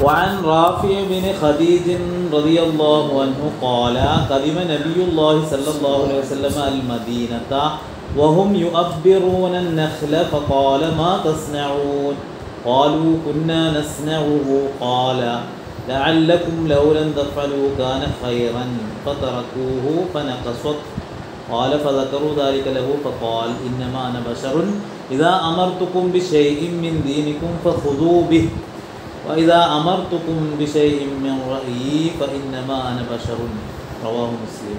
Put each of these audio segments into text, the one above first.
وعن رافع بن خديج رضي الله عنه قال قدم نبي الله صلى الله عليه وسلم المدينة وهم يؤبرون النخل فقال ما تصنعون قالوا كنا نصنعه قال لعلكم لو لم تفعلوا كان خيرا فتركوه فنقصت قال فذكروا ذلك له فقال إنما أنا بشر إذا أمرتكم بشيء من دينكم فخذوا به وإذا أمرتكم بشيء من رأيي فإنما أنا بشر رواه مسلم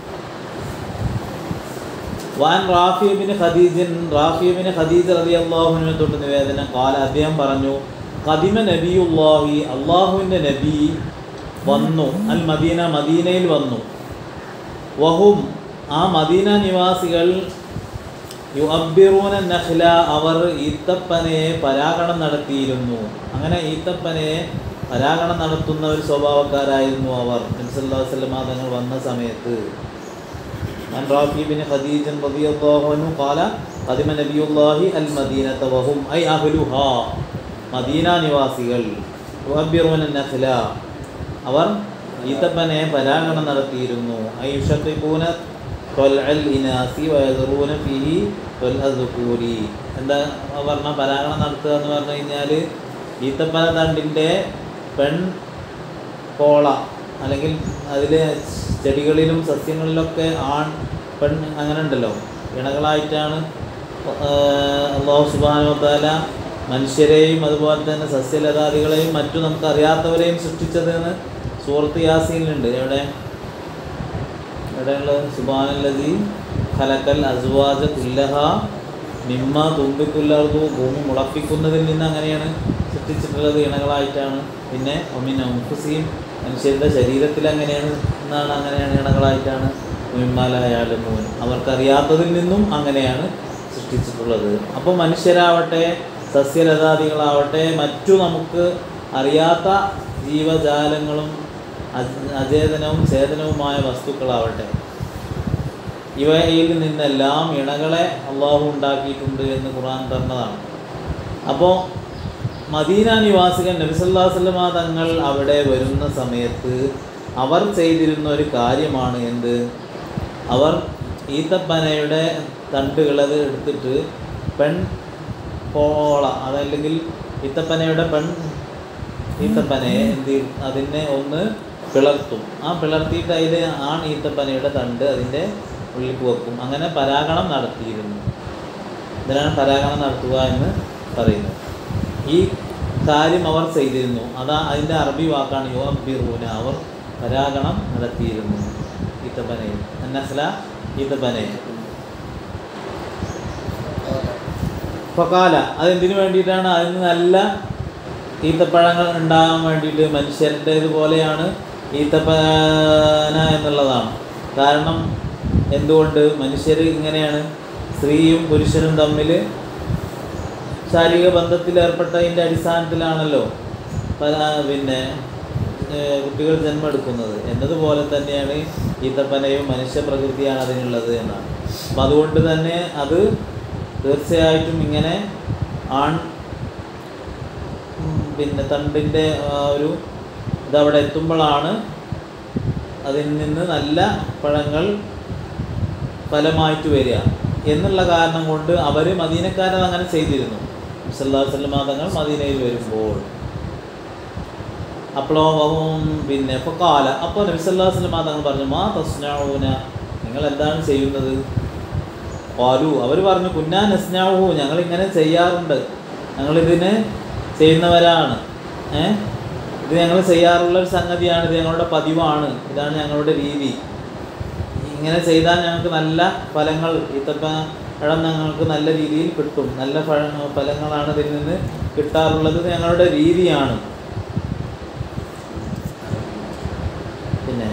وعن Rafi bin ഖദീജൻ Rafi bin Khadija റളിയല്ലാഹു അൻഹു തൊട്ട് നിവേദനം കാല അദ്ദേഹം പറഞ്ഞു ഖദിമ നബിയുല്ലാഹി അള്ളാഹുവിൻ്റെ നബി വന്നു അൽ മദീന മദീനയിൽ വന്നു വഹും ആ മദീന നിവാസികൾ യു അബ്ബിറൂന നഖ്ല അവർ ഈത്തപ്പനെ പരാഗണം നടത്തിയിരുന്നു അങ്ങനെ ഈത്തപ്പനെ പരാഗണം നടത്തുന്ന ഒരു സ്വഭാവക്കാരായിരുന്നു അവർ നബ്സല്ലാ വസ്ലമ തങ്ങൾ വന്ന സമയത്ത് عن رافي بن خديج رضي الله عنه قال قدم نبي الله المدينة وهم أي أهلها മദീന നിവാസികൾ യുഅബ്ബിറൂന നഖ്ല അവർ ഈത്തപ്പനെ പരാഗണം നടത്തിയിരുന്നു ഐഷത്തിക്കൂന തൊൽഅൽ ഇനാസി വയദറൂന ഫിഹി തൊൽഅ ദുക്കൂരി എന്താ പറഞ്ഞ പരാഗണം നടത്തുക എന്ന് പറഞ്ഞു കഴിഞ്ഞാൽ ഈത്തപ്പന തണ്ടിൻ്റെ പെൺ പോള അല്ലെങ്കിൽ അതിൽ ചെടികളിലും സസ്യങ്ങളിലൊക്കെ ആൺ പെൺ അങ്ങനെ ഉണ്ടല്ലോ ഇണകളായിട്ടാണ് അള്ളാഹു സുബാനുവത്താല മനുഷ്യരെയും അതുപോലെ തന്നെ സസ്യലതാദികളെയും മറ്റു നമുക്ക് അറിയാത്തവരെയും സൃഷ്ടിച്ചതെന്ന് സൂറത്ത് യാസീനിലുണ്ട് എവിടെ എവിടെയുള്ള സുബാനല്ലതി ഖലക്കൽ അസ്വാജ കുല്ലഹ മിമ്മ തുമ്പിക്കുല്ലർദു ഭൂമി മുളപ്പിക്കുന്നതിൽ നിന്ന് അങ്ങനെയാണ് സൃഷ്ടിച്ചിട്ടുള്ളത് ഇണകളായിട്ടാണ് പിന്നെ ഒമിൻ ഒംഫുസിയും മനുഷ്യരുടെ ശരീരത്തിൽ അങ്ങനെയാണ് എന്നാണ് അങ്ങനെയാണ് ഇണകളായിട്ടാണ് മിമ്മാലായാലും മൂൻ അവർക്കറിയാത്തതിൽ നിന്നും അങ്ങനെയാണ് സൃഷ്ടിച്ചിട്ടുള്ളത് അപ്പോൾ മനുഷ്യരാവട്ടെ സസ്യലതാദികളാവട്ടെ മറ്റു നമുക്ക് അറിയാത്ത ജീവജാലങ്ങളും അജ- അചേതനവും ചേതനവുമായ വസ്തുക്കളാവട്ടെ ഇവയിൽ നിന്നെല്ലാം ഇണകളെ അള്ളാഹു ഉണ്ടാക്കിയിട്ടുണ്ട് എന്ന് ഖുർആൻ പറഞ്ഞതാണ് അപ്പോൾ മദീന നിവാസികൾ നബിസല്ലാ വല്ലമ തങ്ങൾ അവിടെ വരുന്ന സമയത്ത് അവർ ചെയ്തിരുന്ന ഒരു കാര്യമാണ് എന്ത് അവർ ഈത്തപ്പനയുടെ തണ്ടുകളത് എടുത്തിട്ട് പെൺ പോള അതല്ലെങ്കിൽ ഈത്തപ്പനയുടെ പെൺ ഈത്തപ്പനയെ എന്ത് ചെയ്യും? അതിനെ ഒന്ന് പിളർത്തും ആ പിളർത്തിയിട്ട് അതിൽ ആൺ ഈത്തപ്പനയുടെ തണ്ട് അതിൻ്റെ ഉള്ളിൽ വെക്കും അങ്ങനെ പരാഗണം നടത്തിയിരുന്നു ഇതിനാണ് പരാഗണം നടത്തുക എന്ന് പറയുന്നത് ഈ കാര്യം അവർ ചെയ്തിരുന്നു അതാ അതിൻ്റെ അറബി വാക്കാണ് യോ അബ്ബിറൂന അവർ പരാഗണം നടത്തിയിരുന്നു ഈത്തപ്പനയിൽ നസ്ല ഈത്തപ്പനയിൽ ഫക്കാല അതെന്തിനു വേണ്ടിയിട്ടാണ് അതിന് നല്ല ഈത്തപ്പഴങ്ങൾ ഉണ്ടാകാൻ വേണ്ടിയിട്ട് മനുഷ്യരുടെ ഇതുപോലെയാണ് ഈത്തപ്പന എന്നുള്ളതാണ് കാരണം എന്തുകൊണ്ട് മനുഷ്യർ ഇങ്ങനെയാണ് സ്ത്രീയും പുരുഷനും തമ്മിൽ ശാരീരിക ബന്ധത്തിൽ ഏർപ്പെട്ടതിൻ്റെ അടിസ്ഥാനത്തിലാണല്ലോ പല പിന്നെ ഏഹ്, കുട്ടികൾ ജന്മെടുക്കുന്നത് എന്നതുപോലെ തന്നെയാണ് ഈത്തപ്പനയും മനുഷ്യ പ്രകൃതിയാണ് അതിനുള്ളത് എന്നാണ് അപ്പം അതുകൊണ്ട് തന്നെ അത് തീർച്ചയായിട്ടും ഇങ്ങനെ ആൺ ഉം, പിന്നെ തണ്ടിൻ്റെ ആ ഒരു ഇതവിടെ എത്തുമ്പോഴാണ് അതിൽ നിന്ന് നല്ല പഴങ്ങൾ ഫലമായിട്ട് വരിക എന്നുള്ള കാരണം കൊണ്ട് അവർ മദീനക്കാരത് അങ്ങനെ ചെയ്തിരുന്നു സല്ലാ വല്ലമ തങ്ങൾ മദീനയിൽ വരുമ്പോൾ അപ്പോഴോ പിന്നെ ഇപ്പോൾ കാല അപ്പോൾ നബി സല്ലാ വല്ലമ തങ്ങൾ പറഞ്ഞു മാ തസ്നാവൂന നിങ്ങൾ എന്താണ് ചെയ്യുന്നത് പാലു അവർ പറഞ്ഞു കുന്നാ നസ്നാവു ഞങ്ങൾ ഇങ്ങനെ ചെയ്യാറുണ്ട് ഞങ്ങളിതിന് ചെയ്യുന്നവരാണ് ഏ ഇത് ഞങ്ങൾ ചെയ്യാറുള്ള ഒരു സംഗതിയാണ് ഇത് ഞങ്ങളുടെ പതിവാണ് ഇതാണ് ഞങ്ങളുടെ രീതി ഇങ്ങനെ ചെയ്താൽ ഞങ്ങൾക്ക് നല്ല ഫലങ്ങൾ ഈത്തപ്പ പഴം ഞങ്ങൾക്ക് നല്ല രീതിയിൽ കിട്ടും നല്ല ഫഴ ഫലങ്ങളാണ് ഇതിൽ നിന്ന് കിട്ടാറുള്ളത് ഇത് ഞങ്ങളുടെ രീതിയാണ് പിന്നെ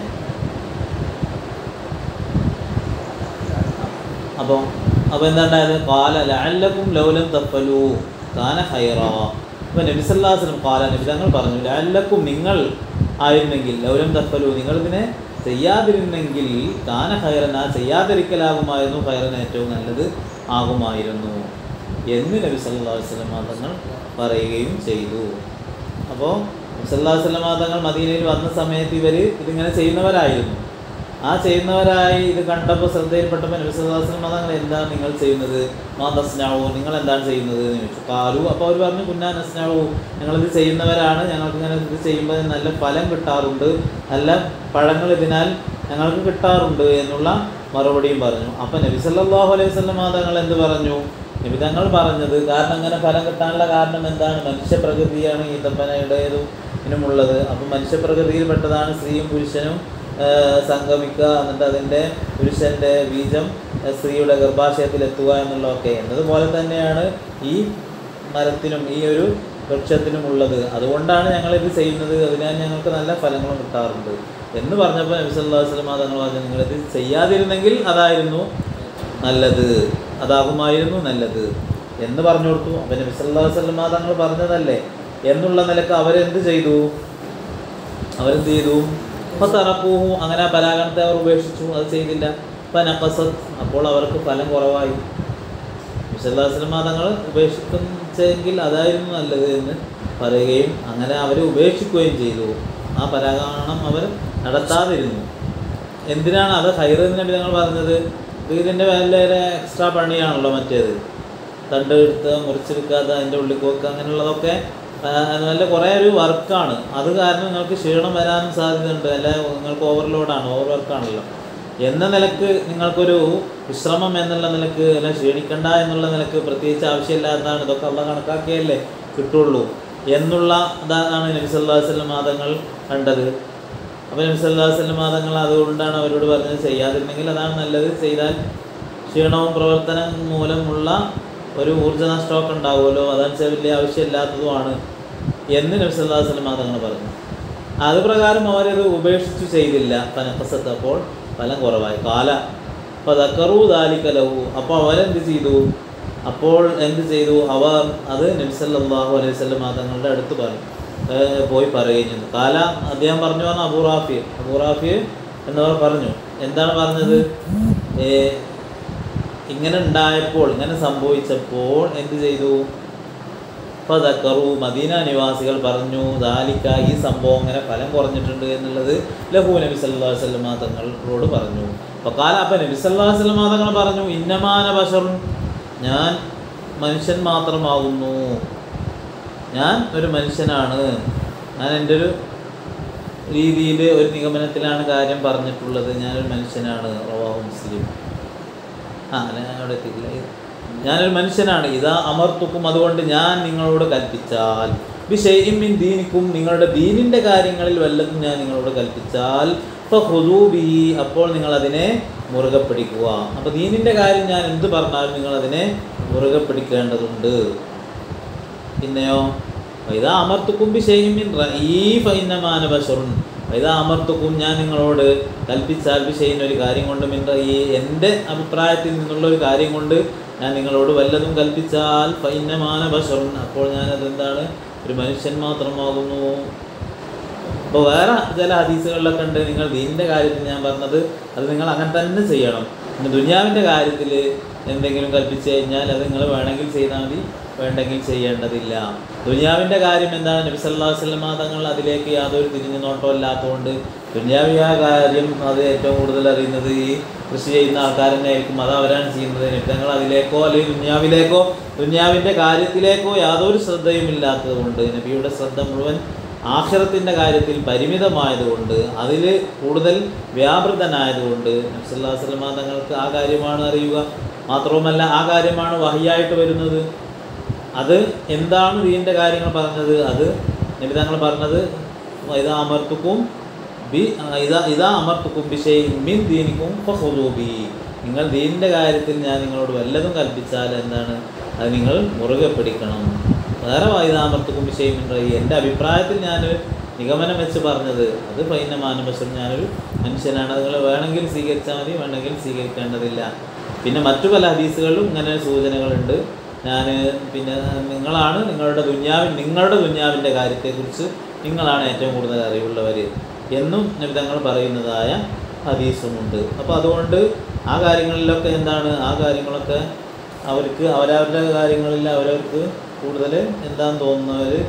അപ്പോൾ അപ്പോൾ എന്താണ്ടായത് കാല ലാലക്കും ലൗലം തപ്പലു കാന ഹൈറ അപ്പോൾ നബിസല്ലാസ്ലം കാല നബി തങ്ങൾ പറഞ്ഞു ലാലക്കും നിങ്ങൾ ആയിരുന്നെങ്കിൽ ലൗലം തപ്പലു നിങ്ങളിതിനെ ചെയ്യാതിരുന്നെങ്കിൽ കാന ഹൈറൻ ആ ചെയ്യാതിരിക്കലാകുമായിരുന്നു ഹൈറൻ ഏറ്റവും നല്ലത് ആകുമായിരുന്നു എന്ന് നബി സല്ലാ വസ്ലം തങ്ങൾ പറയുകയും ചെയ്തു അപ്പോൾ മുസല്ലാസ്ലമാ തങ്ങൾ മദീനയിൽ വന്ന സമയത്ത് ഇവർ ഇതിങ്ങനെ ചെയ്യുന്നവരായിരുന്നു ആ ചെയ്യുന്നവരായി ഇത് കണ്ടപ്പോൾ ശ്രദ്ധയിൽപ്പെട്ടപ്പോൾ നബിസ്വല്ലാസ്ലം തങ്ങൾ എന്താണ് നിങ്ങൾ ചെയ്യുന്നത് മാ നസ്നാവു നിങ്ങൾ എന്താണ് ചെയ്യുന്നത് എന്ന് ചോദിച്ചു കാലു അപ്പോൾ അവർ പറഞ്ഞു കുന്നാ നസ്നാവു ഞങ്ങളിത് ചെയ്യുന്നവരാണ് ഞങ്ങൾക്ക് ഇങ്ങനെ ഇത് ചെയ്യുമ്പോൾ നല്ല ഫലം കിട്ടാറുണ്ട് നല്ല പഴങ്ങൾ ഇതിനാൽ ഞങ്ങൾക്ക് കിട്ടാറുണ്ട് എന്നുള്ള മറുപടിയും പറഞ്ഞു അപ്പം നബി സല്ലല്ലാഹു അലൈഹി വസല്ലം തങ്ങൾ എന്ത് പറഞ്ഞു നബി തങ്ങൾ പറഞ്ഞത് കാരണം അങ്ങനെ ഫലം കിട്ടാനുള്ള കാരണം എന്താണ് മനുഷ്യപ്രകൃതിയാണ് ഈത്തപ്പനയുടേതും ഇതിനുമുള്ളത് അപ്പം മനുഷ്യപ്രകൃതിയിൽപ്പെട്ടതാണ് സ്ത്രീയും പുരുഷനും ആ, സംഗമിക്കുക എന്നിട്ട് അതിൻ്റെ പുരുഷൻ്റെ ബീജം ആ, സ്ത്രീയുടെ ഗർഭാശയത്തിൽ എത്തുക എന്നുള്ളതൊക്കെ എന്നതുപോലെ തന്നെയാണ് ഈ മരത്തിനും ഈ ഒരു വൃക്ഷത്തിനും ഉള്ളത് അതുകൊണ്ടാണ് ഞങ്ങളിത് ചെയ്യുന്നത് അതിനാൽ ഞങ്ങൾക്ക് നല്ല ഫലങ്ങളും കിട്ടാറുണ്ട് എന്ന് പറഞ്ഞപ്പോൾ നബി സല്ലല്ലാഹു അലൈഹി വസല്ലം തങ്ങൾ പറഞ്ഞു നിങ്ങളിത് ചെയ്യാതിരുന്നെങ്കിൽ അതായിരുന്നു നല്ലത് അതാകുമായിരുന്നു നല്ലത് എന്ന് പറഞ്ഞു കൊടുത്തു അപ്പം നബി സല്ലല്ലാഹു അലൈഹി വസല്ലം തങ്ങൾ പറഞ്ഞതല്ലേ എന്നുള്ള നിലക്ക് അവരെന്ത് ചെയ്തു അവരെന്ത് ചെയ്തു അപ്പോൾ തറക്കൂഹു അങ്ങനെ ആ പരാഗണത്തെ അവർ ഉപേക്ഷിച്ചു അത് ചെയ്തില്ല അപ്പം നക്കസത്ത് അപ്പോൾ അവർക്ക് ഫലം കുറവായി വിശദാസനമാ തങ്ങൾ ഉപേക്ഷിച്ചെങ്കിൽ അതായിരുന്നു നല്ലത് എന്ന് പറയുകയും അങ്ങനെ അവർ ഉപേക്ഷിക്കുകയും ചെയ്തു ആ പരാഗണം അവർ നടത്താതിരുന്നു എന്തിനാണ് അത് ഹൈറെന്ന് നബി തങ്ങൾ പറഞ്ഞത് ഇത് ഇതിൻ്റെ വേറെ എക്സ്ട്രാ പണിയാണല്ലോ മറ്റേത് തണ്ട് എടുത്ത് മുറിച്ചെടുക്കാതെ അതിൻ്റെ ഉള്ളിൽ വെക്കുക അങ്ങനെയുള്ളതൊക്കെ ആ, നല്ല കുറേ ഒരു വർക്കാണ് അത് കാരണം നിങ്ങൾക്ക് ക്ഷീണം വരാനും സാധ്യതയുണ്ട് അല്ല നിങ്ങൾക്ക് ഓവർലോഡാണ് ഓവർ വർക്കാണല്ലോ എന്ന നിലക്ക് നിങ്ങൾക്കൊരു വിശ്രമം എന്നുള്ള നിലക്ക് അല്ല ക്ഷീണിക്കണ്ട എന്നുള്ള നിലക്ക് പ്രത്യേകിച്ച് ആവശ്യമില്ലാത്തതാണ് ഇതൊക്കെ ഉള്ള കണക്കാക്കിയല്ലേ കിട്ടുള്ളൂ എന്നുള്ള ഇതാണ് നബി സല്ലല്ലാഹു അലൈഹി വസല്ലം മാതങ്ങൾ കണ്ടത് അപ്പോൾ നബി സല്ലല്ലാഹു അലൈഹി വസല്ലം മാതങ്ങൾ അതുകൊണ്ടാണ് അവരോട് പറഞ്ഞത് ചെയ്യാതിരുന്നെങ്കിൽ അതാണ് നല്ലത് ചെയ്താൽ ക്ഷീണവും പ്രവർത്തനം മൂലമുള്ള ഒരു ഊർജ്ജ നഷ്ടമൊക്കെ ഉണ്ടാവുമല്ലോ അതനുസരിച്ച് വലിയ ആവശ്യമില്ലാത്തതുമാണ് എന്ന് നബി സല്ലല്ലാഹു അലൈഹി വസല്ലം തങ്ങൾ പറഞ്ഞു അത് പ്രകാരം അവരത് ഉപേക്ഷിച്ചു ചെയ്തില്ല പനക്കസത്ത് അപ്പോൾ ഫലം കുറവായി കാല അപ്പോൾ ദക്കറു ദാലിക്കലഹു അപ്പോൾ അവരെന്ത് ചെയ്തു അപ്പോൾ എന്ത് ചെയ്തു അവർ അത് നബി സല്ലല്ലാഹു അലൈഹി വസല്ലം തങ്ങളുടെ അടുത്ത് പറഞ്ഞു ഏർ പോയി പറയുകയും ചെയ്തു കാല അദ്ദേഹം പറഞ്ഞു പറഞ്ഞു അബൂ റാഫി അബൂ റാഫി എന്നവർ പറഞ്ഞു എന്താണ് പറഞ്ഞത് ഏ, ഇങ്ങനെ ഉണ്ടായപ്പോൾ ഇങ്ങനെ സംഭവിച്ചപ്പോൾ എന്ത് ചെയ്തു ഫതക്കറു മദീന നിവാസികൾ പറഞ്ഞു ദാലിക്ക ഈ സംഭവം ഇങ്ങനെ ഫലം കുറഞ്ഞിട്ടുണ്ട് എന്നുള്ളത് ലഹു നബി സല്ലല്ലാഹു അലൈഹി വസല്ലം തങ്ങളോട് പറഞ്ഞു അപ്പോൾ കാല അപ്പം നബി സല്ലല്ലാഹു അലൈഹി വസല്ലം തങ്ങൾ പറഞ്ഞു ഇന്നമാന ബഷറുൻ ഞാൻ മനുഷ്യൻ മാത്രമാകുന്നു ഞാൻ ഒരു മനുഷ്യനാണ് ഞാൻ എൻ്റെ ഒരു രീതിയിൽ ഒരു നിഗമനത്തിലാണ് കാര്യം പറഞ്ഞിട്ടുള്ളത് ഞാനൊരു മനുഷ്യനാണ് റവാഹു മുസ്ലിം ആ ഞാൻ അവിടെ എത്തിയില്ല ഇത് ഞാനൊരു മനുഷ്യനാണ് ഇതാ അമർത്തുക്കും അതുകൊണ്ട് ഞാൻ നിങ്ങളോട് കൽപ്പിച്ചാൽ വിഷയം മിൻ ദീനിക്കും നിങ്ങളുടെ ദീനിൻ്റെ കാര്യങ്ങളിൽ വല്ലതും ഞാൻ നിങ്ങളോട് കൽപ്പിച്ചാൽ ഫഹുദൂബി അപ്പോൾ നിങ്ങൾ അതിനെ മുറുകെ പിടിക്കുക അപ്പോൾ ദീനിൻ്റെ കാര്യം ഞാൻ എന്ത് പറഞ്ഞാലും നിങ്ങൾ അതിനെ മുറുകെ പിടിക്കേണ്ടതുണ്ട് പിന്നെയോ വൈദാ അമർത്തുക്കും ബിഷൈമിൻ റഈഫ ഇന്നമാന ബശറുൻ വൈദാ അമർത്തുക്കും ഞാൻ നിങ്ങളോട് കൽപ്പിച്ചാൽ ബിഷൈൻ ഒരു കാര്യം കൊണ്ട് മിൻ റഈ എൻ്റെ അഭിപ്രായത്തിൽ നിന്നുള്ള ഒരു കാര്യം കൊണ്ട് ഞാൻ നിങ്ങളോട് വല്ലതും കൽപ്പിച്ചാൽ ഫൈന്നമാന ബഷറുൻ അപ്പോൾ ഞാൻ അതെന്താണ് ഒരു മനുഷ്യൻ മാത്രമാകുന്നു അപ്പോൾ വേറെ ചില ഹദീസുകളിലൊക്കെ ഉണ്ട് നിങ്ങൾ ദീനിൻ്റെ കാര്യത്തിൽ ഞാൻ പറഞ്ഞത് അത് നിങ്ങൾ അങ്ങനെ തന്നെ ചെയ്യണം പിന്നെ ദുനിയാവിൻ്റെ കാര്യത്തിൽ എന്തെങ്കിലും കൽപ്പിച്ചു കഴിഞ്ഞാൽ അത് നിങ്ങൾ വേണമെങ്കിൽ ചെയ്താൽ മതി വേണ്ടെങ്കിൽ ചെയ്യേണ്ടതില്ല ദുനിയാവിൻ്റെ കാര്യം എന്താണ് നബി സല്ലല്ലാഹു അലൈഹി വസല്ലമ തങ്ങൾ അതിലേക്ക് യാതൊരു തിരിഞ്ഞു നോട്ടം ഇല്ലാത്തതുകൊണ്ട് ദുനിയാവിയ കാര്യം അത് ഏറ്റവും കൂടുതൽ അറിയുന്നത് ഈ കൃഷി ചെയ്യുന്ന ആൾക്കാർ തന്നെ ആയിരിക്കും അത് അവരാണ് ചെയ്യുന്നത് നബി തങ്ങൾ അതിലേക്കോ അല്ലെങ്കിൽ ദുനിയാവിലേക്കോ ദുനിയാവിൻ്റെ കാര്യത്തിലേക്കോ യാതൊരു ശ്രദ്ധയും ഇല്ലാത്തത് കൊണ്ട് നബിയുടെ ശ്രദ്ധ മുഴുവൻ ആഖിറത്തിൻ്റെ കാര്യത്തിൽ പരിമിതമായതുകൊണ്ട് അതിൽ കൂടുതൽ വ്യാപൃതനായതുകൊണ്ട് നബ്സല്ലാസ്ലമ തങ്ങൾക്ക് ആ കാര്യമാണ് അറിയുക മാത്രവുമല്ല ആ കാര്യമാണ് വഹിയായിട്ട് വരുന്നത് അത് എന്താണ് ദീൻ്റെ കാര്യങ്ങൾ പറഞ്ഞത് അത് നബി തങ്ങൾ പറഞ്ഞത് ഇതാ അമർത്തുക്കും ബി ഇതാ ഇതാ അമർത്തുക്കും ബിഷൈ മിൻ ദീനിക്കും ഫഹുദൂബി നിങ്ങൾ ദീനിൻ്റെ കാര്യത്തിൽ ഞാൻ നിങ്ങളോട് വല്ലതും കൽപ്പിച്ചാൽ എന്താണ് അത് നിങ്ങൾ മുറുകെ പിടിക്കണം വേറെ വൈതാമർത്തുക്കും വിഷയം എൻ്റെ അഭിപ്രായത്തിൽ ഞാനൊരു നിഗമനം വെച്ച് പറഞ്ഞത് അത് ഫൈന മാനവശം ഞാനൊരു മനുഷ്യനാണ് അത് നിങ്ങൾ വേണമെങ്കിൽ സ്വീകരിച്ചാൽ മതി വേണമെങ്കിൽ സ്വീകരിക്കേണ്ടതില്ല പിന്നെ മറ്റു പല ഹദീസുകളിലും ഇങ്ങനെ സൂചനകളുണ്ട് ഞാൻ പിന്നെ നിങ്ങളാണ് നിങ്ങളുടെ ദുന്യാവിൻ നിങ്ങളുടെ ദുന്യാവിൻ്റെ കാര്യത്തെക്കുറിച്ച് നിങ്ങളാണ് ഏറ്റവും കൂടുതൽ അറിവുള്ളവർ എന്നും നബിതങ്ങൾ പറയുന്നതായ ഹദീസുമുണ്ട് അപ്പോൾ അതുകൊണ്ട് ആ കാര്യങ്ങളിലൊക്കെ എന്താണ് ആ കാര്യങ്ങളൊക്കെ അവർക്ക് അവരവരുടെ കാര്യങ്ങളിൽ അവരവർക്ക് കൂടുതൽ എന്താന്ന് തോന്നുന്നവർ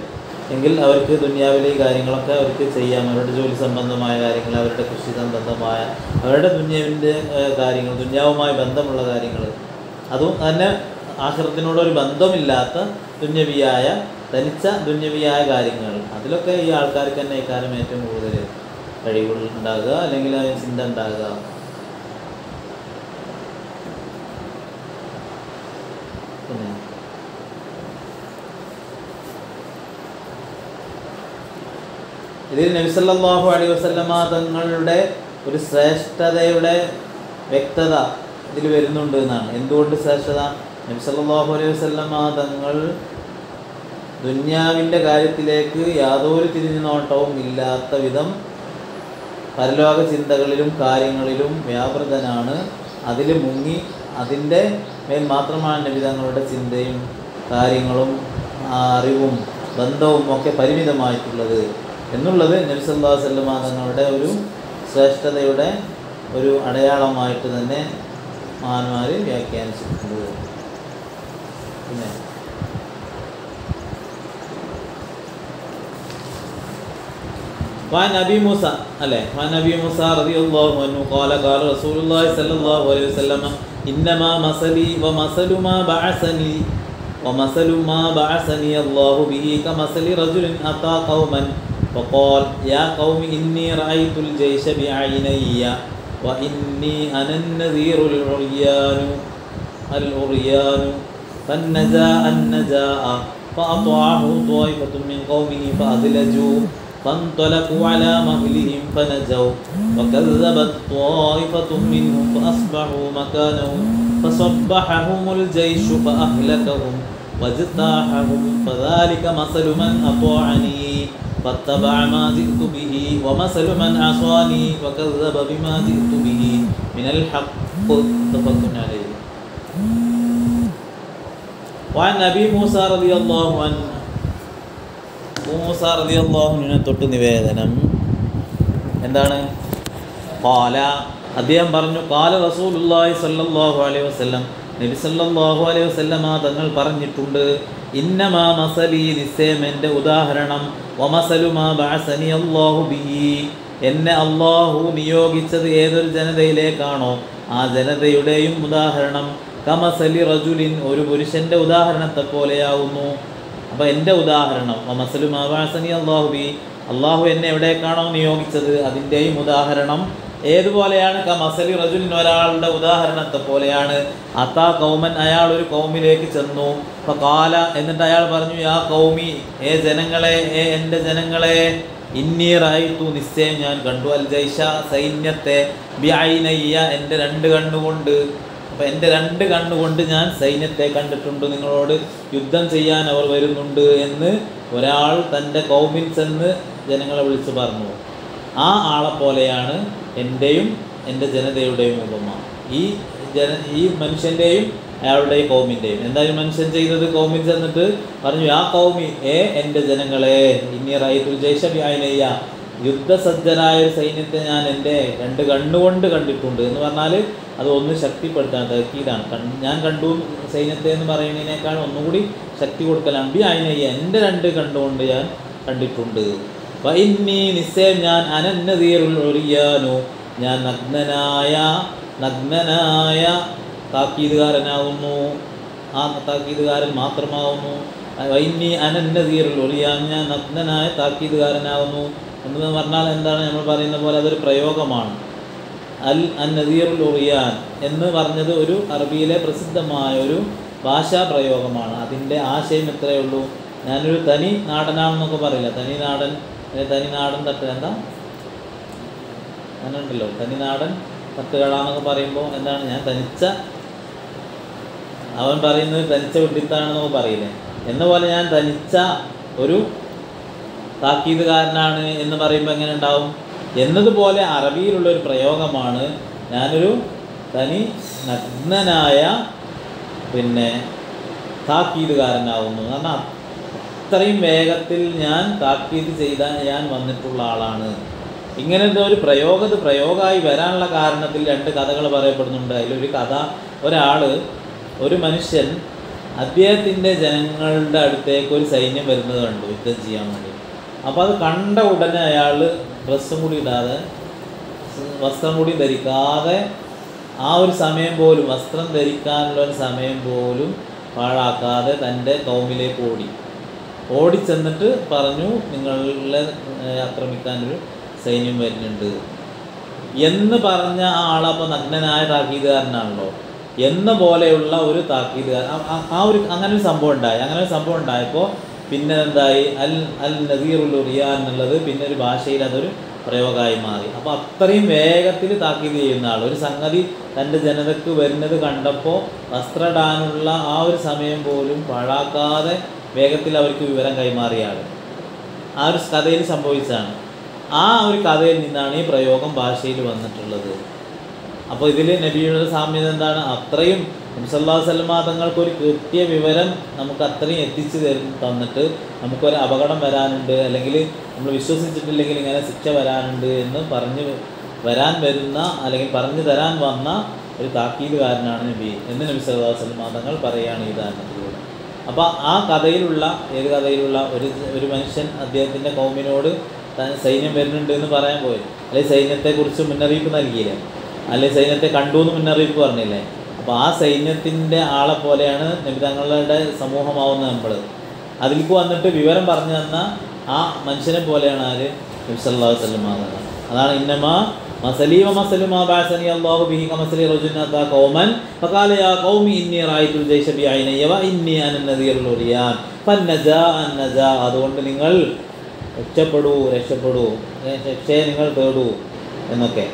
കാര്യങ്ങൾ അവർക്ക് ദുനിയാവിലെ ഈ കാര്യങ്ങളൊക്കെ അവർക്ക് ചെയ്യാം അവരുടെ ജോലി സംബന്ധമായ കാര്യങ്ങൾ അവരുടെ കൃഷി സംബന്ധമായ അവരുടെ ദുന്യാവിൻ്റെ കാര്യങ്ങൾ ദുന്യാവുമായി ബന്ധമുള്ള കാര്യങ്ങൾ അതും തന്നെ ആശ്രത്തിനോടൊരു ബന്ധമില്ലാത്ത ദുന്യവിയായ തനിച്ച ദുന്യവിയായ കാര്യങ്ങൾ അതിലൊക്കെ ഈ ആൾക്കാർക്ക് തന്നെ ഇക്കാര്യം ഏറ്റവും കൂടുതൽ കഴിവുകൾ ഉണ്ടാകുക അല്ലെങ്കിൽ ആ ചിന്ത ഉണ്ടാകുക പിന്നെ ഇതിൽ നബിസല്ലാഹു അലൈഹി വസല്ലമ തങ്ങളുടെ ഒരു ശ്രേഷ്ഠതയുടെ വ്യക്തത ഇതിൽ വരുന്നുണ്ട് എന്നാണ് എന്തുകൊണ്ട് ശ്രേഷ്ഠത നബിസല്ലാഹു അലൈഹി വസല്ലമ തങ്ങൾ ദുന്യാവിൻ്റെ കാര്യത്തിലേക്ക് യാതൊരു തിരിഞ്ഞു നോട്ടവും ഇല്ലാത്ത വിധം പരലോക ചിന്തകളിലും കാര്യങ്ങളിലും വ്യാപൃതനാണ് അതിൽ മുങ്ങി അതിൻ്റെ മേൽ മാത്രമാണ് നബി തങ്ങളുടെ ചിന്തയും കാര്യങ്ങളും ആ അറിവും ബന്ധവും ഒക്കെ പരിമിതമായിട്ടുള്ളത് എന്നുള്ളത് നബി സല്ലാ വല്ലമ തങ്ങളുടെ ഒരു ശ്രേഷ്ഠതയുടെ ഒരു അടയാളമായിട്ട് തന്നെ മഹാന്മാർ വ്യാഖ്യാനിച്ചിട്ടുണ്ട് പിന്നെ وعن أبي موسى أله وعن أبي موسى رضي الله عنه قال قال رسول الله صلى الله عليه وسلم إنما مثلي ومثل ما بعثني ومثل ما بعثني الله به كمثل رجل أتى قوما فقال يا قوم إني رأيت الجيش بعيني وإني أنا النذير العريان العريان فالنجاء النجاء فأطاعه طائفة من قومه فأدلجوا فانطلقوا على مهلهم فنجوا وكذبت طائفة منهم فأصبحوا مكانهم فصبحهم الجيش فأهلكهم واجتاحهم فذلك مثل من أطاعني فاتبع ما جئت به ومثل من عصاني وكذب بما جئت به من الحق متفق عليه وعن أبي موسى رضي الله عنه മൂസ റളിയല്ലാഹുവിനെ തൊട്ട് നിവേദനം എന്താണ് കാല അദ്ദേഹം പറഞ്ഞു കാല റസൂലുള്ളാഹി സ്വല്ലല്ലാഹു അലൈഹി വസല്ലം നബി സല്ലല്ലാഹു അലൈഹി വസല്ലമ തങ്ങൾ പറഞ്ഞിട്ടുണ്ട് ഇന്നമാ മസലി നിസ്സേം എൻ്റെ ഉദാഹരണം വമസലു മാ ബഅസനി അല്ലാഹു ബിഹി എന്നെ അള്ളാഹു നിയോഗിച്ചത് ഏതൊരു ജനതയിലേക്കാണോ ആ ജനതയുടെയും ഉദാഹരണം കമസലി റജുലിൻ ഒരു പുരുഷൻ്റെ ഉദാഹരണത്തെ പോലെയാവുന്നു അപ്പോൾ എൻ്റെ ഉദാഹരണം മസലു മാവാസനി അള്ളാഹുബി അള്ളാഹു എന്നെ എവിടേക്കാണോ നിയോഗിച്ചത് അതിൻ്റെയും ഉദാഹരണം ഏതുപോലെയാണ് ക മസലി റജുലിൻ ഒരാളുടെ ഉദാഹരണത്തെ പോലെയാണ് അത്താ കൗമൻ അയാൾ ഒരു കൗമിലേക്ക് ചെന്നു അപ്പോൾ കാല എന്നിട്ട് അയാൾ പറഞ്ഞു യാ കൗമി ഏ ജനങ്ങളെ ഏ എൻ്റെ ജനങ്ങളെ ഇന്നി റായിത്തു നിശ്ചയം ഞാൻ കണ്ടു അൽ ജൈഷ സൈന്യത്തെ ബിഐനയ്യ എൻ്റെ രണ്ട് കണ്ണുകൊണ്ട് അപ്പോൾ എൻ്റെ രണ്ട് കണ്ണുകൊണ്ട് ഞാൻ സൈന്യത്തെ കണ്ടിട്ടുണ്ട് നിങ്ങളോട് യുദ്ധം ചെയ്യാൻ അവർ വരുന്നുണ്ട് എന്ന് ഒരാൾ തൻ്റെ കൗമിൽ ചെന്ന് ജനങ്ങളെ വിളിച്ചു പറഞ്ഞു ആ ആളെ പോലെയാണ് എൻ്റെയും എൻ്റെ ജനതയുടെയും ഉപമ ഈ ജന ഈ മനുഷ്യൻ്റെയും അയാളുടെ കൗമിൻ്റെയും എന്തായാലും മനുഷ്യൻ ചെയ്തത് കൗമിൽ ചെന്നിട്ട് പറഞ്ഞു ആ കൗമി ഏ എൻ്റെ ജനങ്ങളെ ഇനി റൈത്തുൽ ജയ്ഷബി ആയിനയ്യ യുദ്ധസജ്ജരായ ഒരു സൈന്യത്തെ ഞാൻ എൻ്റെ രണ്ട് കണ്ണുകൊണ്ട് കണ്ടിട്ടുണ്ട് എന്ന് പറഞ്ഞാൽ അത് ഒന്ന് ശക്തിപ്പെടുത്താൻ തക്കീതാണ് കൺ- ഞാൻ കണ്ടു സൈന്യത്തെ എന്ന് പറയുന്നതിനേക്കാൾ ഒന്നുകൂടി ശക്തി കൊടുക്കലാണ് ബി ആയിനയ്യ എൻ്റെ രണ്ട് കണ്ടുകൊണ്ട് ഞാൻ കണ്ടിട്ടുണ്ട് വൈന്നീ നിശ്ചയം ഞാൻ അനന്നതീറുൽ ഒറിയാനു ഞാൻ നഗ്നനായ നഗ്നനായ താക്കീതുകാരനാവുന്നു ആ താക്കീതുകാരൻ മാത്രമാവുന്നു വൈന്നി അനന്നതീറുൽ ഒറിയാൻ ഞാൻ നഗ്നനായ താക്കീതുകാരനാവുന്നു എന്ന് പറഞ്ഞാൽ എന്താണ് നമ്മൾ പറയുന്ന പോലെ അതൊരു പ്രയോഗമാണ് അൽ അൻ നദീറുൽ ഉറിയാൻ എന്ന് പറഞ്ഞത് ഒരു അറബിയിലെ പ്രസിദ്ധമായ ഒരു ഭാഷാ പ്രയോഗമാണ് അതിൻ്റെ ആശയം ഇത്രയേ ഉള്ളൂ ഞാനൊരു തനി നാടനാണെന്നൊക്കെ പറയില്ല തനി നാടൻ ഏ, തനി നാടൻ തട്ട് എന്താ അങ്ങനെ ഉണ്ടല്ലോ തനി നാടൻ തട്ടുകട എന്നൊക്കെ പറയുമ്പോൾ എന്താണ് ഞാൻ തനിച്ച അവൻ പറയുന്നത് തനിച്ച വിഡിത്താണെന്നൊക്കെ പറയില്ലേ എന്ന പോലെ ഞാൻ തനിച്ച ഒരു താക്കീതുകാരനാണ് എന്ന് പറയുമ്പോൾ എങ്ങനെ ഉണ്ടാവും എന്നതുപോലെ അറബിയിലുള്ള ഒരു പ്രയോഗമാണ് ഞാനൊരു തനി നഗ്നനായ പിന്നെ താക്കീതുകാരനാവുന്നു കാരണം അത്രയും വേഗത്തിൽ ഞാൻ താക്കീത് ചെയ്ത ഞാൻ വന്നിട്ടുള്ള ആളാണ് ഇങ്ങനത്തെ ഒരു പ്രയോഗത് പ്രയോഗമായി വരാനുള്ള കാരണത്തിൽ രണ്ട് കഥകൾ പറയപ്പെടുന്നുണ്ട് അതിലൊരു കഥ ഒരാൾ ഒരു മനുഷ്യൻ അദ്ദേഹത്തിൻ്റെ ജനങ്ങളുടെ അടുത്തേക്ക് ഒരു സൈന്യം വരുന്നത് കണ്ടു യുദ്ധം ചെയ്യാൻ വേണ്ടി അപ്പോൾ അത് കണ്ട ഉടനെ അയാൾ ഡ്രസ്സും കൂടി ഇടാതെ വസ്ത്രം കൂടി ധരിക്കാതെ ആ ഒരു സമയം പോലും വസ്ത്രം ധരിക്കാനുള്ള ഒരു സമയം പോലും പാഴാക്കാതെ തൻ്റെ കൗമിലേക്ക് ഓടി ഓടിച്ചെന്നിട്ട് പറഞ്ഞു നിങ്ങളെ ഏഹ്, ആക്രമിക്കാനൊരു സൈന്യം വരുന്നുണ്ട് എന്ന് പറഞ്ഞ ആ ആളപ്പോൾ നഗ്നനായ താക്കീതുകാരനാണല്ലോ എന്ന പോലെയുള്ള ഒരു താക്കീതുകാരൻ ആ- ആ- ആ ഒരു അങ്ങനെ ഒരു സംഭവം ഉണ്ടായി അങ്ങനെ ഒരു സംഭവം ഉണ്ടായപ്പോൾ പിന്നെ എന്തായി അൽ അൽ നദീറുൽ റിയാൻ എന്നുള്ളത് പിന്നെ ഒരു ഭാഷയിൽ അതൊരു പ്രയോഗമായി മാറി അപ്പോൾ അത്രയും വേഗത്തിൽ താക്കീത് ചെയ്യുന്ന ആൾ ഒരു സംഗതി തൻ്റെ ജനതയ്ക്ക് വരുന്നത് കണ്ടപ്പോൾ വസ്ത്രമിടാനുള്ള ആ ഒരു സമയം പോലും പാഴാക്കാതെ വേഗത്തിൽ അവർക്ക് വിവരം കൈമാറിയ ആൾ ആ ഒരു കഥയിൽ സംഭവിച്ചതാണ് ആ ഒരു കഥയിൽ നിന്നാണ് ഈ പ്രയോഗം ഭാഷയിൽ വന്നിട്ടുള്ളത് അപ്പോൾ ഇതിൽ നബിയുടെ സാമ്യത എന്താണ് അത്രയും നബിസല്ലാ സല്ലമ തങ്ങൾക്ക് ഒരു കൃത്യ വിവരം നമുക്ക് അത്രയും എത്തിച്ചു തരും തന്നിട്ട് നമുക്കൊരു അപകടം വരാനുണ്ട് അല്ലെങ്കിൽ നമ്മൾ വിശ്വസിച്ചിട്ടില്ലെങ്കിൽ ഇങ്ങനെ ശിക്ഷ വരാനുണ്ട് എന്ന് പറഞ്ഞ് വരാൻ വരുന്ന അല്ലെങ്കിൽ പറഞ്ഞു തരാൻ വന്ന ഒരു താക്കീതുകാരനാണ് നബി എന്ന് നബി സല്ലാ വല്ലമ തങ്ങൾ പറയുകയാണ് ഈ ഉദാഹരണത്തിലൂടെ അപ്പോൾ ആ കഥയിലുള്ള ഏത് കഥയിലുള്ള ഒരു ഒരു മനുഷ്യൻ അദ്ദേഹത്തിൻ്റെ കൗമിനോട് താൻ സൈന്യം വരുന്നുണ്ട് എന്ന് പറയാൻ പോയി അല്ലെങ്കിൽ സൈന്യത്തെക്കുറിച്ച് മുന്നറിയിപ്പ് നൽകിയില്ലേ അല്ലെങ്കിൽ സൈന്യത്തെ കണ്ടു എന്ന് മുന്നറിയിപ്പ് പറഞ്ഞില്ലേ അപ്പോൾ ആ സൈന്യത്തിൻ്റെ ആളെ പോലെയാണ് നബി തങ്ങളുടെ സമൂഹമാവുന്നത് നമ്മൾ അതിലേക്ക് വന്നിട്ട് വിവരം പറഞ്ഞു തന്ന ആ മനുഷ്യനെ പോലെയാണ് ആര് നബി സല്ലല്ലാഹു അലൈഹി വസല്ലം ആകുന്നത് അതാണ് ഇന്നമ മസലി വമസലു മാ ബഅസനി അല്ലാഹു ബിഹി കമസലി റജുലിൻ അതാ ഖൗമൻ ഫഖാല യാ ഖൗമി ഇന്നി റഅയ്തുൽ ജയ്ശ ബിഐനയ്യ വ ഇന്നി അന നദീറുൽ ഉറിയാൻ ഫന്നജാ അന്നജാ അതുകൊണ്ട് നിങ്ങൾ രക്ഷപ്പെടൂ രക്ഷപ്പെടൂ ഏ, രക്ഷയെ നിങ്ങൾ തേടൂ എന്നൊക്കെ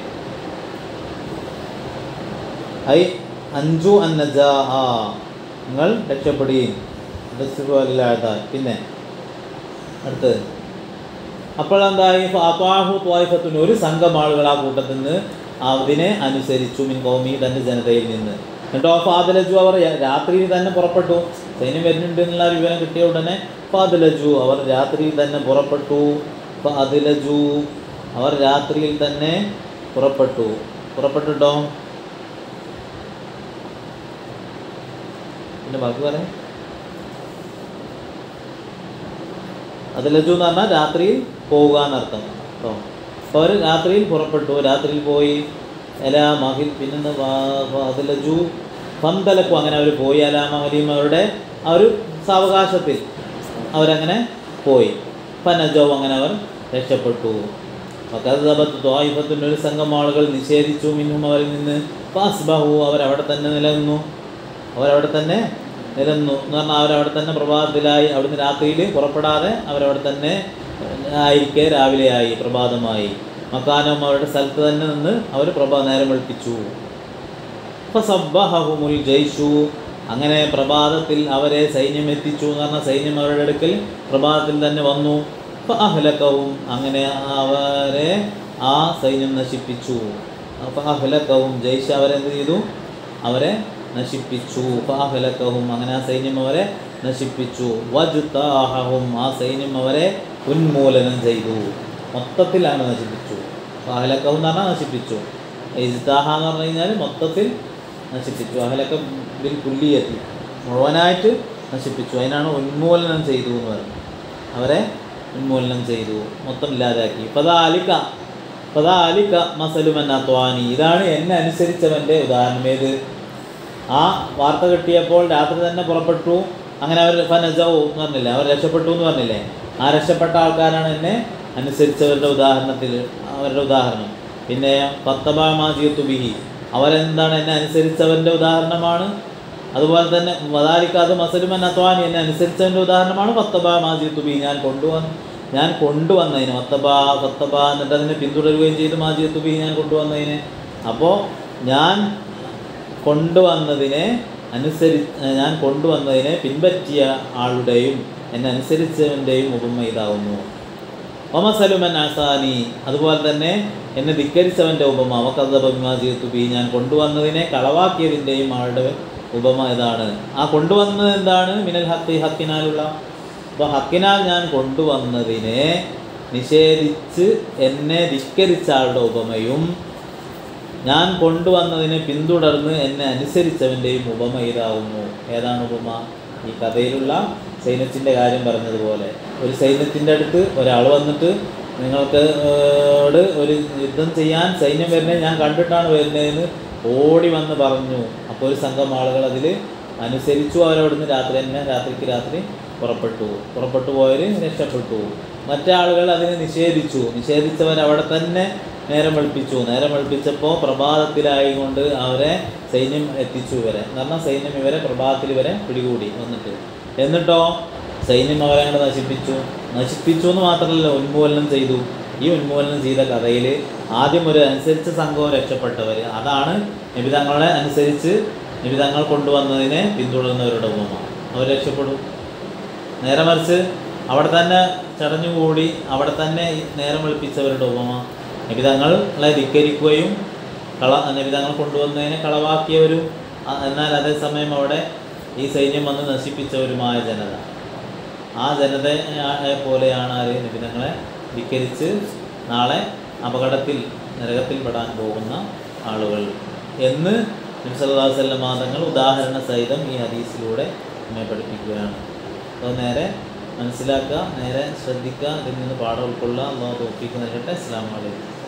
ഐ അഞ്ചു അന്നജാ ആ നിങ്ങൾ രക്ഷപ്പെടുകയും പിന്നെ അടുത്തത് അപ്പോൾ എന്തായി അപ്പാഹു ത്വായിഫത്തിന് ഒരു സംഘം ആളുകൾ ആ കൂട്ടത്തിൽ നിന്ന് അതിനെ അനുസരിച്ചു മിൻ കൗമി തൻ്റെ ജനതയിൽ നിന്ന് എന്നിട്ടോ ഫാദലജു അവർ യ- രാത്രിയിൽ തന്നെ പുറപ്പെട്ടു സൈന്യം വരുന്നുണ്ട് എന്നുള്ള വിവരം കിട്ടിയ ഉടനെ ഫാദലജു അവർ രാത്രിയിൽ തന്നെ പുറപ്പെട്ടു ഫാദിലജു അവർ രാത്രിയിൽ തന്നെ പുറപ്പെട്ടു പുറപ്പെട്ടിട്ടോ പിന്നെ ബാക്കി പറയാം അതിലജു എന്ന് പറഞ്ഞാൽ രാത്രിയിൽ പോവുക എന്നർത്ഥം കേട്ടോ അപ്പോൾ അവർ രാത്രിയിൽ പുറപ്പെട്ടു രാത്രിയിൽ പോയി എല മഹിൽ പിന്നെ അതിലജു പന്തലക്കും അങ്ങനെ അവർ പോയി അല മഹലിയും അവരുടെ ആ ഒരു സാവകാശത്തിൽ അവരങ്ങനെ പോയി പനജോ അങ്ങനെ അവർ രക്ഷപ്പെട്ടു വക്കതബത്ത് ദ്വായിഫത്തിൻ്റെ ഒരു സംഘം ആളുകൾ നിഷേധിച്ചു മിന്നും അവരിൽ നിന്ന് ഫാസ്ബഹു അവരവിടെ തന്നെ നിലനിന്നു അവരവിടെ തന്നെ നിലനിന്നു എന്ന് പറഞ്ഞാൽ അവരവിടെ തന്നെ പ്രഭാതത്തിലായി അവിടുന്ന് രാത്രിയിൽ പുറപ്പെടാതെ അവരവിടെ തന്നെ ആയിരിക്കെ രാവിലെയായി പ്രഭാതമായി മക്കാനും അവരുടെ സ്ഥലത്ത് തന്നെ നിന്ന് അവർ പ്രഭാ നേരം വെളുപ്പിച്ചു ഫസബ്ബഹഹുമുൽ ജയ്ഷു അങ്ങനെ പ്രഭാതത്തിൽ അവരെ സൈന്യം എത്തിച്ചു എന്ന് പറഞ്ഞാൽ സൈന്യം അവരുടെ അടുക്കൽ പ്രഭാതത്തിൽ തന്നെ വന്നു അഹ്ലക്കവും അങ്ങനെ അവരെ ആ സൈന്യം നശിപ്പിച്ചു അഹ്ലക്കവും ജയ്ഷ് അവരെന്ത് ചെയ്തു അവരെ നശിപ്പിച്ചു ഫാഹലക്കഹും അങ്ങനെ ആ സൈന്യം അവരെ നശിപ്പിച്ചു വജുത്താഹും ആ സൈന്യം അവരെ ഉന്മൂലനം ചെയ്തു മൊത്തത്തിലാണ് നശിപ്പിച്ചു ഫാഹലക്കഹും എന്ന് പറഞ്ഞാൽ നശിപ്പിച്ചു ഇജ്താഹ എന്ന് പറഞ്ഞു കഴിഞ്ഞാൽ മൊത്തത്തിൽ നശിപ്പിച്ചു അഹലക്ക ബിൽ കുല്ലിയെത്തി മുഴുവനായിട്ട് നശിപ്പിച്ചു അതിനാണ് ഉന്മൂലനം ചെയ്തു എന്ന് പറയുന്നത് അവരെ ഉന്മൂലനം ചെയ്തു മൊത്തം ഇല്ലാതാക്കി പതാലിക്ക പതാലിക്ക മസലുമന്നാത്വാനി ഇതാണ് എന്നെ അനുസരിച്ചവൻ്റെ ഉദാഹരണം ഏത് ആ വാർത്ത കിട്ടിയപ്പോൾ രാത്രി തന്നെ പുറപ്പെട്ടു അങ്ങനെ അവർ ഫനജവും എന്ന് പറഞ്ഞില്ലേ അവർ രക്ഷപ്പെട്ടു എന്ന് പറഞ്ഞില്ലേ ആ രക്ഷപ്പെട്ട ആൾക്കാരാണ് എന്നെ അനുസരിച്ചവരുടെ ഉദാഹരണത്തിൽ അവരുടെ ഉദാഹരണം പിന്നെ പത്തബാമാജിയത്തു ബിഹി അവരെന്താണ് എന്നെ അനുസരിച്ചവൻ്റെ ഉദാഹരണമാണ് അതുപോലെ തന്നെ വദാലിക്കാത് മസലുമൻ അത്വാനി എന്നെ അനുസരിച്ചവൻ്റെ ഉദാഹരണമാണ് പത്തബാ മാജിയത്തു ബിഹി ഞാൻ കൊണ്ടുവന്ന് ഞാൻ കൊണ്ടുവന്നതിന് മത്തബ ഫത്തബ എന്നിട്ട് അതിനെ പിന്തുടരുകയും ചെയ്തു മാജിയത്തു ബിഹി ഞാൻ കൊണ്ടുവന്നതിന് അപ്പോൾ ഞാൻ കൊണ്ടുവന്നതിനെ അനുസരി ഞാൻ കൊണ്ടുവന്നതിനെ പിൻപറ്റിയ ആളുടെയും എന്നെ അനുസരിച്ചവൻ്റെയും ഉപമ ഇതാവുന്നു ഒമസലുമൻ ആസാനി അതുപോലെ തന്നെ എന്നെ ധിക്കരിച്ചവൻ്റെ ഉപമ അവക്കഥബിമാജിയത്തു ബി ഞാൻ കൊണ്ടുവന്നതിനെ കളവാക്കിയതിൻ്റെയും ആളുടെ ഉപമ ഇതാണ് ആ കൊണ്ടുവന്നത് എന്താണ് മിനൽ ഹക്കി ഹക്കിനാലുള്ള അപ്പോൾ ഹക്കിനാൽ ഞാൻ കൊണ്ടുവന്നതിനെ നിഷേധിച്ച് എന്നെ ധിക്കരിച്ച ആളുടെ ഉപമയും ഞാൻ കൊണ്ടുവന്നതിനെ പിന്തുടർന്ന് എന്നെ അനുസരിച്ചവൻ്റെയും ഉപമ ഇതാവുന്നു ഏതാണ് ഉപമ ഈ കഥയിലുള്ള സൈന്യത്തിൻ്റെ കാര്യം പറഞ്ഞതുപോലെ ഒരു സൈന്യത്തിൻ്റെ അടുത്ത് ഒരാൾ വന്നിട്ട് നിങ്ങൾക്ക് ഓട് ഒരു യുദ്ധം ചെയ്യാൻ സൈന്യം വരുന്നത് ഞാൻ കണ്ടിട്ടാണ് വരുന്നതെന്ന് ഓടി വന്ന് പറഞ്ഞു അപ്പോൾ ഒരു സംഘം ആളുകൾ അതിൽ അനുസരിച്ചു അവരവിടുന്ന് രാത്രി തന്നെ രാത്രിക്ക് രാത്രി പുറപ്പെട്ടു പുറപ്പെട്ടു പോയവർ രക്ഷപ്പെട്ടു മറ്റാളുകൾ അതിനെ നിഷേധിച്ചു നിഷേധിച്ചവർ അവിടെ തന്നെ നേരം വെളുപ്പിച്ചു നേരം വെളുപ്പിച്ചപ്പോൾ പ്രഭാതത്തിലായിക്കൊണ്ട് അവരെ സൈന്യം എത്തിച്ചു ഇവരെ എന്ന് പറഞ്ഞാൽ സൈന്യം ഇവരെ പ്രഭാതത്തിൽ ഇവരെ പിടികൂടി വന്നിട്ട് എന്നിട്ടോ സൈന്യം അവരെ അങ്ങോട്ട് നശിപ്പിച്ചു നശിപ്പിച്ചു എന്ന് മാത്രമല്ല ഉന്മൂലനം ചെയ്തു ഈ ഉന്മൂലനം ചെയ്ത കഥയിൽ ആദ്യം ഒരു അനുസരിച്ച സംഘവും രക്ഷപ്പെട്ടവർ അതാണ് നിബിതങ്ങളെ അനുസരിച്ച് നിബിതങ്ങൾ കൊണ്ടുവന്നതിനെ പിന്തുടരുന്നവരുടെ ഉപമ അവർ രക്ഷപ്പെടും നേരെ മറിച്ച് അവിടെ തന്നെ ചടഞ്ഞുകൂടി അവിടെ തന്നെ ഈ നേരം വെളുപ്പിച്ചവരുടെ ഉപമ നിബിതങ്ങളെ ധിക്കരിക്കുകയും കള നിബിതങ്ങൾ കൊണ്ടുവന്നതിനെ കളവാക്കിയവരും അ- എന്നാൽ അതേസമയം അവിടെ ഈ സൈന്യം വന്ന് നശിപ്പിച്ചവരുമായ ജനത ആ ജനതയെ പോലെയാണ് ആര് നിബിതങ്ങളെ ധിക്കരിച്ച് നാളെ അപകടത്തിൽ നരകത്തിൽ പെടാൻ പോകുന്ന ആളുകൾ എന്ന് നബ്സല്ലാസ്വല്ല മാതങ്ങൾ ഉദാഹരണ സഹിതം ഈ ഹദീസിലൂടെ നമ്മെ പഠിപ്പിക്കുകയാണ് അപ്പോൾ നേരെ മനസ്സിലാക്കുക നേരെ ശ്രദ്ധിക്കുക ഇതിൽ നിന്ന് പാഠം ഉൾക്കൊള്ളുക അള്ളാഹ് തോപ്പിക്ക് നൽകട്ടെ അസ്സാം വലൈക്കും